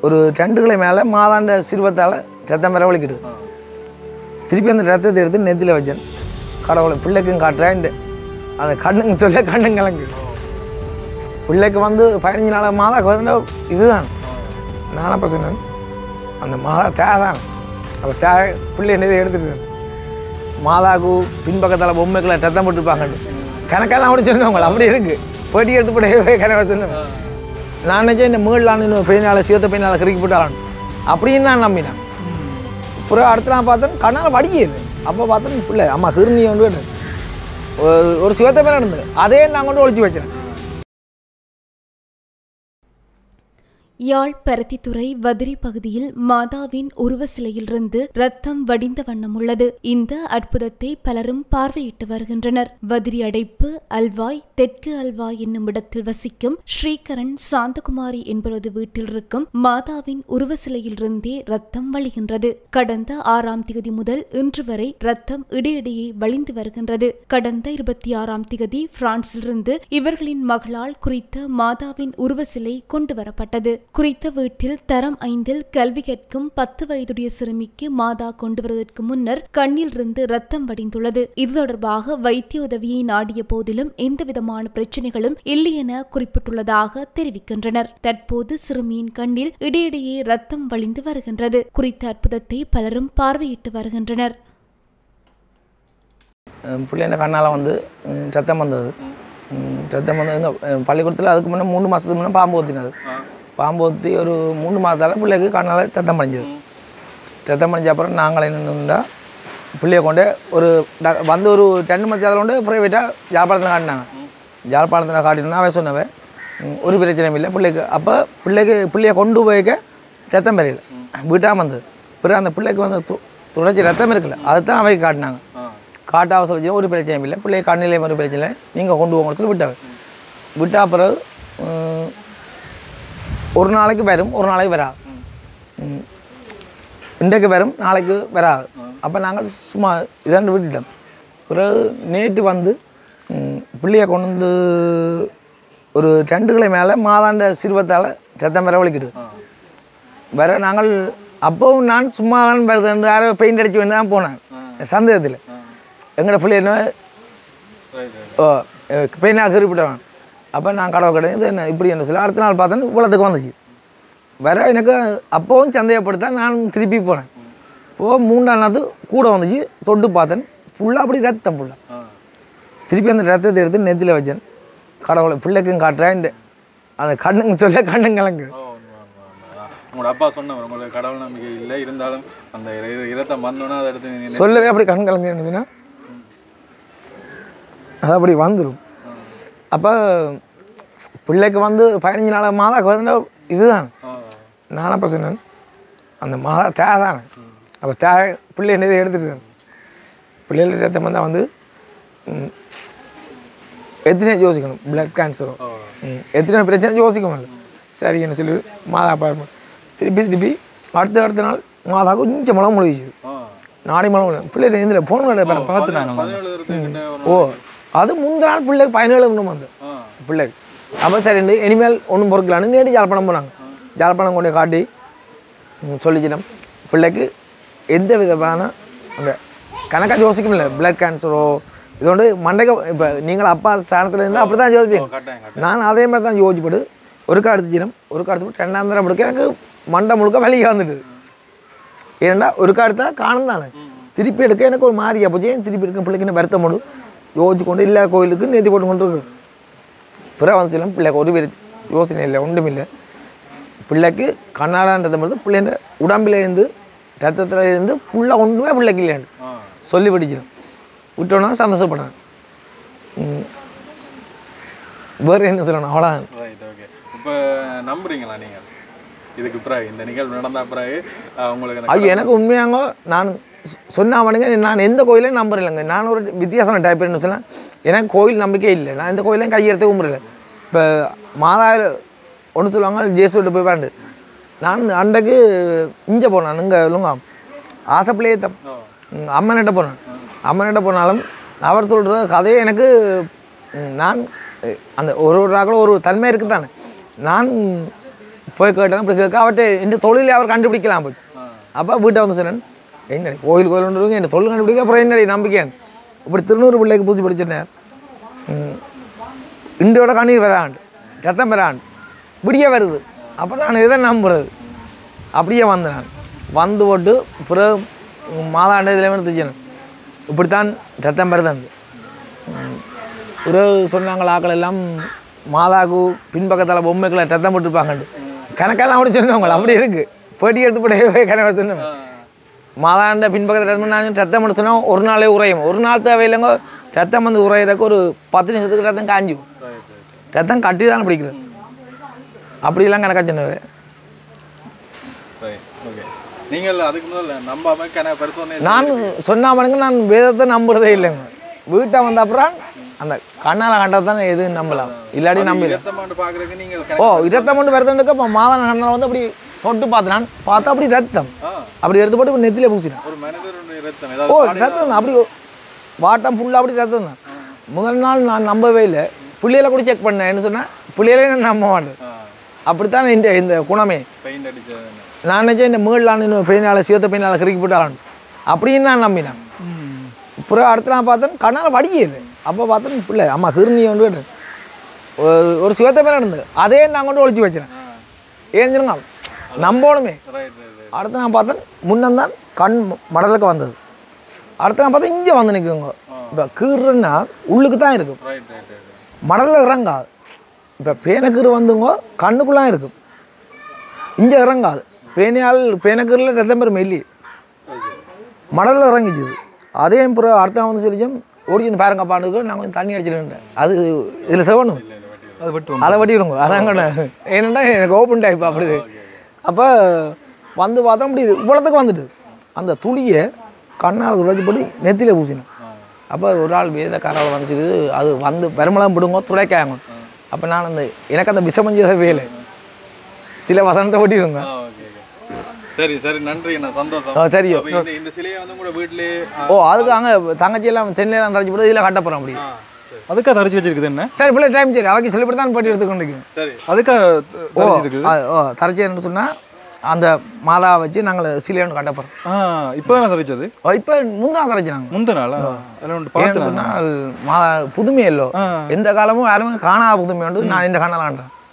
ஒரு ரெண்டு கிளை மேலே மாதாண்ட சிறுவத்தால் ரத்தம் வரவழிக்கிட்டு திருப்பி அந்த ரத்தத்தை எடுத்து நெத்தியில் வச்சேன் கடவுளை பிள்ளைக்கும் காட்டுறேன் அந்த கண்ணுங்க சொல்ல கண்ணுங்க கலங்கு பிள்ளைக்கு வந்து பதினஞ்சு நாள் மாதா குழந்தை இதுதான் நானும் அப்போ சொன்னேன் அந்த மாதா தேவை தான் அப்போ தேவை பிள்ளை என்னதை எடுத்துட்டு மாதாக்கு பின்பக்கத்தால் பொம்மைக்குள்ள ரத்தம் போட்டுருப்பாங்க கணக்கெல்லாம் அப்படி சொன்னவங்க அப்படி இருக்கு போட்டி எடுத்து போட்டு கணக்கு சொன்னேன் நான் நினச்சேன் இந்த மீளான்னு இன்னும் பெயினால சிவத்த பெயினால கிறுக்கி போட்டாலும் அப்படின்னு நான் நம்பினேன் அப்புறம் அடுத்து நான் பார்த்தேன் கண்ணால் வடிக்குது அப்போ பார்த்தேன் பிள்ளை அம்மா கிருணி வந்து கேட்டேன். ஒரு- ஒரு சிவத்த பேர் இருந்தது அதே நான் கொண்டு ஒழிச்சு வச்சேன் யாழ் பருத்தித்துறை வதிரி பகுதியில் மாதாவின் உருவ சிலையிலிருந்து ரத்தம் வடிந்த வண்ணம் உள்ளது இந்த அற்புதத்தை பலரும் பார்வையிட்டு வருகின்றனர் வதிரி அடைப்பு அல்வாய் தெற்கு அல்வாய் என்னும் இடத்தில் வசிக்கும் ஸ்ரீகரன் சாந்தகுமாரி என்பவரது வீட்டில் இருக்கும் மாதாவின் உருவ சிலையிலிருந்தே ரத்தம் வழிகின்றது கடந்த ஆறாம் திகதி முதல் இன்று வரை ரத்தம் இடையிடையே வழிந்து வருகின்றது கடந்த இருபத்தி ஆறாம் திகதி பிரான்சிலிருந்து இவர்களின் மகளால் குறித்த மாதாவின் உருவ சிலை கொண்டு வரப்பட்டது குறித்த வீட்டில் தரம் ஐந்தில் கல்வி கற்கும் பத்து வயதுடைய சிறுமிக்கு மாதா கொண்டு வருவதற்கு முன்னர் கண்ணிலிருந்து ரத்தம் வடிந்துள்ளது இது தொடர்பாக வைத்திய உதவியை நாடிய போதிலும் எந்தவிதமான பிரச்சனைகளும் இல்லை என குறிப்பிட்டுள்ளதாக தெரிவிக்கின்றனர் தற்போது சிறுமியின் கண்ணில் இடையிடையே ரத்தம் வழிந்து வருகின்றது குறித்த அற்புதத்தை பலரும் பார்வையிட்டு வருகின்றனர் பிள்ளைங்க கண்ணால் வந்து ம், ரத்தம் வந்தது ம், ரத்தம் வந்து எங்கள் பள்ளிக்கூடத்தில் அதுக்கு முன்னே மூணு மாதத்துக்கு முன்னே பாம்பு ஊற்றினது பாம்பு ஊற்றி ஒரு மூணு மாதத்தால் பிள்ளைக்கு கண்ணால் ரத்தம் படைஞ்சது ரத்தம் படைஞ்ச அப்புறம் நாங்கள் என்னென்னா பிள்ளைய கொண்டு ஒரு ட- வந்து ஒரு ரெண்டு மணி நேரத்தில் கொண்டு ப்ரைவேட்டாக ஜாழ்ப்பாணத்தில் காட்டினாங்க ஜாழ்ப்பாணத்தில் காட்டினா அவன் சொன்னவன் ம், ஒரு பிரச்சனையும் இல்லை பிள்ளைக்கு அப்போ பிள்ளைக்கு பிள்ளைய கொண்டு போய்க்க ரத்தம் பெரியல வீட்டாக வந்தது பிறகு அந்த பிள்ளைக்கு வந்து து துடைச்சி ரத்தம் இருக்குல்ல அதுதான் அவைக்கு காட்டினாங்க காட்ட அவசரம் வச்சு ஒரு பிரச்சனையும் இல்லை பிள்ளை கண்ணிலையும் ஒரு பிரச்சனை இல்லை நீங்கள் கொண்டு போங்க சொல்லி விட்டாங்க விட்டா பிறகு ம், ஒரு நாளைக்கு வரும் ஒரு நாளைக்கு வராது ம். இன்றைக்கு வரும் நாளைக்கு வராது அப்போ நாங்கள் சும்மா இதாண்டு விட்டுட்டோம் பிறகு நேற்று வந்து ம், பிள்ளைய கொண்டு வந்து ஒரு ரெண்டு கிளை மேலே மாதாண்ட சிறுவத்தால் ரத்தம் வரவழிக்கிட்டு வர நாங்கள் அப்போவும் நான் சும்மா தான் வருது என்று யாரோ பெயிண்ட் அடிச்சு வந்து தான் போனேன் சந்தேகத்தில் எங்களோட பிள்ளை என்ன ஓ பெயினாக கருப்பிட்டவன் அப்போ நான் கடவுள் கடை இது என்ன இப்படி என்ன சொல்ல அடுத்த நாள் பார்த்தேன்னு இவ்வளோத்துக்கு வந்துச்சு வர எனக்கு அப்போவும் சந்தேகப்படுத்தா நான் திருப்பி போனேன் இப்போ மூன்றாம் நாள் கூட வந்துச்சு தொட்டு பார்த்தேன் ஃபுல்லாக அப்படி ரத்தம் ஃபுல்லாக திருப்பி அந்த ரத்தத்தை எடுத்து நெத்தியில் வச்சேன் கடவுளை பிள்ளைக்கும் காட்டுறேன் அந்த கண்ணுங்க சொல்ல கண்ணுங்க கலங்கு ஓ, உண்மை, உண்மை, உண்மை. உங்களோட அப்பா சொன்னவர் உங்களுக்கு கடவுள் நம்பிக்கை இல்லை இருந்தாலும் அந்த இர- இரத்தம் வந்தோன்னா அதை எடுத்து நீ சொல்லவே அப்படி கண் கலந்து இருந்ததுன்னா அது அப்படி வந்துடும் அப்போ பிள்ளைக்கு வந்து பதினஞ்சு நாள் மாதா குழந்தை இதுதான் நான் அப்போ சொன்னேன் அந்த மாதா தேவை தானே அப்போ தேவை பிள்ளை என்னதை எடுத்துட்டு பிள்ளைகள் ரத்தம் வந்தால் வந்து ம், எத்தனை யோசிக்கணும் பிளட் கேன்சரும் ம், எத்தனை பிரச்சனை யோசிக்கணும் சரி என்ன சொல்லி மாதா பாருங்க திருப்பி திருப்பி அடுத்த அடுத்த நாள் மாதா கொஞ்சம் மலம் முழுகிச்சு நாடி மலம் பிள்ளை இதில் ஃபோன் கிடையாது பார்த்து நாங்கள் பதினேழு இருக்குன்னு ஓ அது முந்தின நாள் பிள்ளைக்கு பதினேழு இன்னும் வந்து பிள்ளைக்கு அப்போ சரி இனிமேல் ஒன்றும் பொறுக்கலான்னு நேடி ஜாழ்ப்பாணம் போனாங்க ஜாழ்ப்பாணம் கொண்டு போய் காட்டி ம், சொல்லிச்சிட்டோம் பிள்ளைக்கு எந்த விதமான அந்த கணக்காக யோசிக்கல பிளட் கேன்சரோ இது வந்து மண்டைக்கு இப்போ நீங்கள் அப்பா ஸ்தானத்தில் இருந்தால் அப்படி தான் யோசிப்பீங்க கட்டாயம் நான் அதே மாதிரி தான் யோசிச்சுப்படு ஒருக்கா எடுத்துச்சிடும் ஒருக்கா எடுத்து ரெண்டாம் தரம் எடுக்க எனக்கு மண்டை முழுக்க வெளியே வந்துட்டு ஏன்னா ஒருக்கா எடுத்தா காணும் தானே திருப்பி எடுக்க எனக்கு ஒரு மாதிரியா போச்சு ஏன் திருப்பி எடுக்க பிள்ளைக்கு என்ன வருத்தம் போடும் யோசிச்சு கொண்டு இல்லை கோயிலுக்கு நேத்தி போட்டு கொண்டு இருக்கு பிறகு வந்துச்சுலாம் பிள்ளைக்கு ஒரு பேர் யோசனை இல்லை ஒன்றும் இல்லை பிள்ளைக்கு கண்ணாடான்றது மட்டும் பிள்ளைங்க உடம்புல இருந்து ரத்தத்தில் இருந்து ஃபுல்லாக ஒன்றுமே பிள்ளைக்கு இல்லைன்னு சொல்லி படிச்சிடும் விட்டோன்னா சந்தோஷப்படுறேன் ம். வேறு என்ன சொல்லணும் அவ்வளோதான் ரைட் ஓகே இப்போ நம்புறீங்களா நீங்கள் இதுக்கு பிறகு இந்த நிகழ்வு நடந்த பிறகு அஹ், உங்களுக்கு அந்த ஐயோ எனக்கு உண்மையாங்க நான் சொன்னாமனுங்க நான் எந்த கோயிலையும் நம்புறேங்க நான் ஒரு வித்தியாசமான டைப் என்ன சொன்னேன் எனக்கு கோயில் நம்பிக்கை இல்லை நான் எந்த கோயிலையும் கையெடுத்து கும்பிடல இப்போ மாதா ஒன்று சொல்லுவாங்க ஜேசுவிட்டு போய் பாண்டு நான் அன்றைக்கு இங்கே போனேன் இங்கே இல்லைங்க ஆசைப்பிள்ளையே தப் அம்மன்கிட்ட போனேன் அம்மன்கிட்ட போனாலும் அவர் சொல்கிற கதையை எனக்கு ம், நான் அஹ், அந்த ஒரு ஒரு ராக்களும் ஒரு தன்மை இருக்குது தானே நான் போய் கேட்டேன் இப்படி கேட்க அவர்கிட்ட இந்த தொழிலை அவர் கண்டுபிடிக்கலாம் போய் அப்போ வீட்டை வந்து சொன்னேன் என்னடி கோயில் கோயில் என் தொழில் கண்டுபிடிக்க அப்புறம் என்னடி நம்பிக்கை இப்படி திருநூறு பிள்ளைக்கு பூசி படிச்சிட்டேன் இண்டியோட கண்ணீர் வராண்டு ரத்தம் வராண்டு விடிய வருது அப்போ நான் எதை நம்புறது அப்படியே வந்தேன் நான் வந்து போட்டு பிறகு மாதாண்ட இதில் எடுத்துச்சேன் இப்படித்தான் ரத்தம் வருது பிறகு சொன்னாங்க ஆக்கள் எல்லாம் மாதாக்கு பின்பக்கத்தில் பொம்மைக்குள்ள ரத்தம் போட்டுருப்பாங்கண்டு கணக்கெல்லாம் அப்படி சொன்னவங்க அப்படி இருக்கு பேட்டி எடுத்து போய் கணக்கு சொன்னேன் மாதாண்ட பின்பக்கத்தில் ரத்தம் நான் ரத்தம் மட்டும் சொன்னால் ஒரு நாளே உறையும் ஒரு நாள் தேவையில்லைங்க ரத்தம் வந்து உறையிறக்கு ஒரு பத்து நிமிஷத்துக்கு ரத்தம் காஞ்சி போகும். ரத்தம் கட்டி தான் பிடிக்கிறது அப்படிலாம் கணக்கா சொன்னது சரி ஓகே நீங்கள் அதுக்கு முதல்ல நம்பாம கன பரிசோதனை நான் சொன்னா பாருங்க நான் வேதத்தை நம்புறதே இல்லைங்க வீட்டை வந்த அப்புறம் அந்த கண்ணால் கண்டது தான் எதுவும் நம்பலாம் இல்லாட்டி நம்பல இரத்தமாண்டு பார்க்குறதுக்கு நீங்கள் ஓ இரத்தம் கொண்டு வருதுக்கு இப்போ மாதம் கண்ணால் வந்து அப்படி தொட்டு பார்த்துனான் பார்த்தா அப்படி ரத்தம் ஆ அப்படி எடுத்து போட்டு இப்படி நெத்தியில பூசினான் ஒரு மனிதருடைய இரத்தம் ஓ ஏதாவது ரத்தம் தான் அப்படி வாட்டம் ஃபுல்லாக அப்படி ரத்தம் தான் முதல் நாள் நான் நம்பவே இல்லை பிள்ளைகளை கூட செக் பண்ணேன் என்ன சொன்னேன் பிள்ளைகளே நான் நம்ப மாட்டேன் அப்படித்தான் இந்த இந்த குணமே பெயிண்ட் அடிச்சது நான் நினச்சேன் இந்த மீளான்னு இன்னும் பெயினால சிவத்த பெயினால கிறுக்கி போட்டாலும் அப்படின்னு நான் நம்பினேன் அப்புறம் அடுத்து நான் பார்த்தேன் கண்ணால் வடிக்குது அப்போ பார்த்தேன் பிள்ளை அம்மா கிருணி வந்து கேட்டேன். ஒரு- ஒரு சிவத்த பேர் இருந்தது அதே நான் கொண்டு ஒழிச்சு வச்சிருக்கேன் ஏன் சொல்லுங்க நம்பணுமே ரைட் ரைட் அடுத்து நான் பார்த்தேன் முன்னந்தான் கண் மடலுக்கு வந்தது அடுத்து நான் பார்த்தேன் இங்கே வந்து நிற்குங்க இப்போ கீறுன்னா உள்ளுக்கு தான் இருக்கும் ரைட் ரைட் ரைட் மடலில் இறங்காது இப்போ பேனக்கீறு வந்துங்க கண்ணுக்குள்ளாம் இருக்கும் இங்கே இறங்காது பேனையால் பேனக்கீரில் ரத்தம் பெரும் மெல்லி மடலில் இறங்கிச்சுது அதே அப்புறம் அடுத்த வந்து சொல்லிச்சோம் ஓடி இந்த பாருங்க பாண்டுக்கு நான் கொஞ்சம் தண்ணி அடிச்சிருக்கேன் அது இதில் செவணும் அது வெட்டுவோம் அதை வட்டிடுங்க அதான் கண்ணு ஏன்னா எனக்கு ஓப்பன் டைப் அப்படி அப்போ வந்து பார்த்தா அப்படி இவ்வளோத்துக்கு வந்துட்டு அந்த துளியை கண்ணால் துளைச்சி போட்டு நெத்தியில் பூசினேன் அப்போ ஒரு ஆள் வேதக்காரால் வந்து சொல்லுது அது வந்து பெருமளம் விடுங்க துடைக்காங்க அப்போ நான் அந்த எனக்கு அந்த விஷமஞ்சத வேலை சில வசனத்தை ஓட்டிடுங்க ஆ ஓகே ஓகே சரி சரி நன்றி நான் சந்தோஷம் ஆ, சரியோ அப்ப இந்த இந்த சிலையை வந்து கூட வீட்டிலேயே ஓ அதுக்கு அங்கே தங்கச்சி எல்லாம் தென்னையெல்லாம் தரைச்சி போட்டு இதில் கட்டப்போகிறோம் அப்படி அதுக்கா தரிச்சு வச்சிருக்குது என்ன சரி பிள்ளை டைம் சரி அவைக்கு சில பேர் தான் போட்டி எடுத்துக்கொண்டு சரி அதுக்கா ஓ தரிச்சு இருக்குது ஆ, ஓ தரைச்சேன்னு சொன்னால் அந்த மாதா வச்சு நாங்கள் சிலையோன்னு கட்டப்போகிறோம் ஆ இப்போதான் தரிச்சது இப்போ முந்தான் தரைச்சினாங்க முந்த நாளா அதில் ஒன்று ஏன்னு பார்த்து சொன்னால் மாதா புதுமை இல்லோ ஆ. எந்த காலமும் யாருமே காணாத புதுமை உண்டு நான் இந்த காணலான்றேன்